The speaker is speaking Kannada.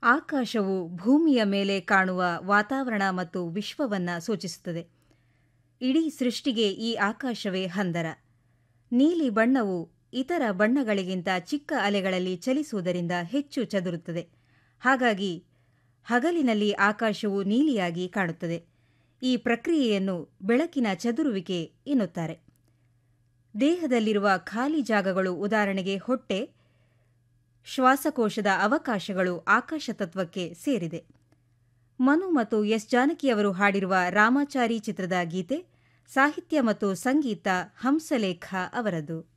ಆಕಾಶವು ಭೂಮಿಯ ಮೇಲೆ ಕಾಣುವ ವಾತಾವರಣ ಮತ್ತು ವಿಶ್ವವನ್ನ ಸೂಚಿಸುತ್ತದೆ ಇಡೀ ಸೃಷ್ಟಿಗೆ ಈ ಆಕಾಶವೇ ಹಂದರ ನೀಲಿ ಬಣ್ಣವು ಇತರ ಬಣ್ಣಗಳಿಗಿಂತ ಚಿಕ್ಕ ಅಲೆಗಳಲ್ಲಿ ಚಲಿಸುವುದರಿಂದ ಹೆಚ್ಚು ಚದುರುತ್ತದೆ ಹಾಗಾಗಿ ಹಗಲಿನಲ್ಲಿ ಆಕಾಶವು ನೀಲಿಯಾಗಿ ಕಾಣುತ್ತದೆ ಈ ಪ್ರಕ್ರಿಯೆಯನ್ನು ಬೆಳಕಿನ ಚದುರುವಿಕೆ ಎನ್ನುತ್ತಾರೆ ದೇಹದಲ್ಲಿರುವ ಖಾಲಿ ಜಾಗಗಳು ಉದಾಹರಣೆಗೆ ಹೊಟ್ಟೆ ಶ್ವಾಸಕೋಶದ ಅವಕಾಶಗಳು ಆಕಾಶ ತತ್ವಕ್ಕೆ ಸೇರಿದೆ ಮನು ಮತ್ತು ಎಸ್ ಜಾನಕಿಯವರು ಹಾಡಿರುವ ರಾಮಾಚಾರಿ ಚಿತ್ರದ ಗೀತೆ ಸಾಹಿತ್ಯ ಮತ್ತು ಸಂಗೀತ ಹಂಸಲೇಖ ಅವರದು